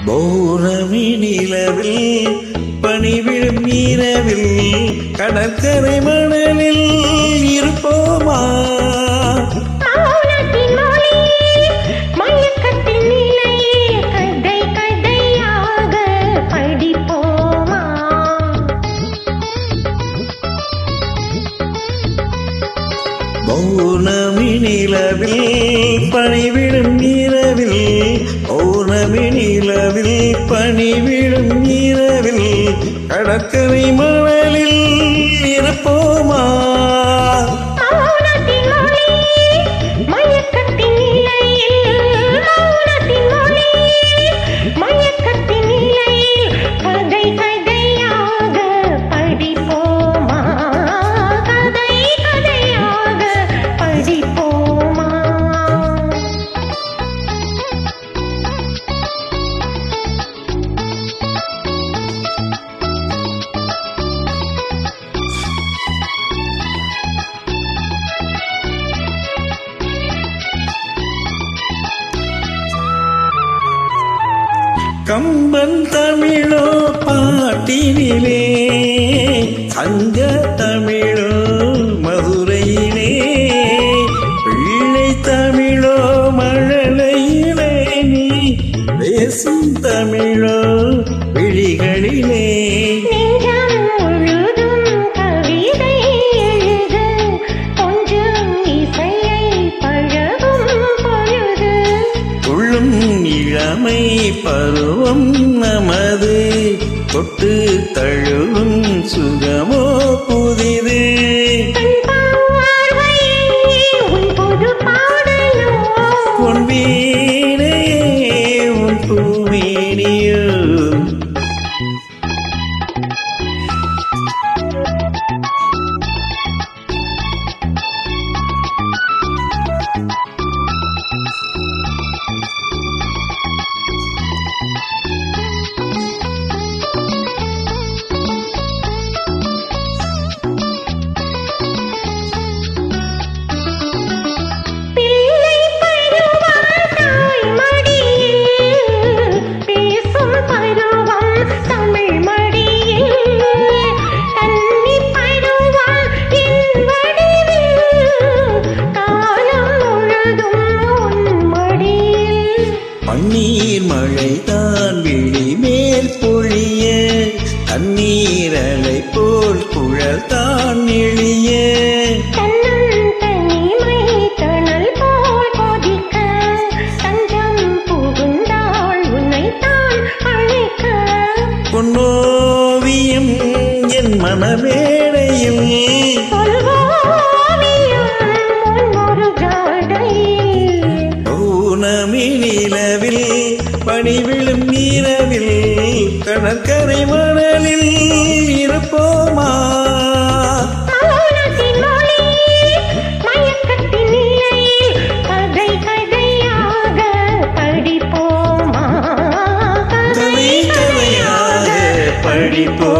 பௌர்ணமி நிலவில் பணிவிழும் இரவில் கடற்கரை மணலில் இருப்போமா மௌனத்தின் மொழி, மயக்கத்தின் நிலையே கதை கதையாக படிப்போமா பௌர்ணமி நிலவில் பணிவிடும் இரவில் பௌர்ணமி நிலவில் பணிவிடும் இரவில் கடற்கரை மணலில் இருப்போமா மௌனத்தின் மொழி, மயக்கத்தின் நிலையில் மௌனத்தின் மொழி, மயக்கத்தின் நிலையில் கதை கதையாக படிப்போமா கதை கதையாக படிப்போமா கம்பன் தமிழோ பாட்டினிலே சங்க தமிழோ மதுரையிலே பிள்ளை தமிழோ மழலையிலே நீ பேசும் தமிழோ விழிகளிலே நெஞ்சம் முழுதும் கவிதை எழுது கொஞ்சம் இசையை பழகும் பொழுது துள்ளும் இளமை பருவம் நமது தொட்டு தழுவும் சுகமோ புதிது கண் பார்வையே உன் புது பாடலோ உன் வீணையே உன் பூமேனியோ பிள்ளை பருவம் தாய் மடியில் பேசும் பருவம் தமிழ் மடியில் கன்னி பருவம் என் வடிவில் காலம் முழுதும் உன் மடியில் பன்னீர் மழைதான் விழி மேல் பொழிய தண்ணீரலை போல் குழல் தான் எழிய தன்னன் தனிமை தணல் போல் கொதிக்க தஞ்சம் புகுந்தாள் உன்னைத்தான் அழைக்க பொன்னோவியம் என் மனவேடையில் சொல்வோவியம் முன்னொரு ஜாடையில் பௌர்ணமி நிலவில் பணிவிழும் நீரவில் கடற்கரை மணலில் இருப்போமா மௌனத்தின் மொழி, மயக்கத்தின் நிலையில் கதை கதையாக படிப்போமா கதை கதையாக படிப்போமா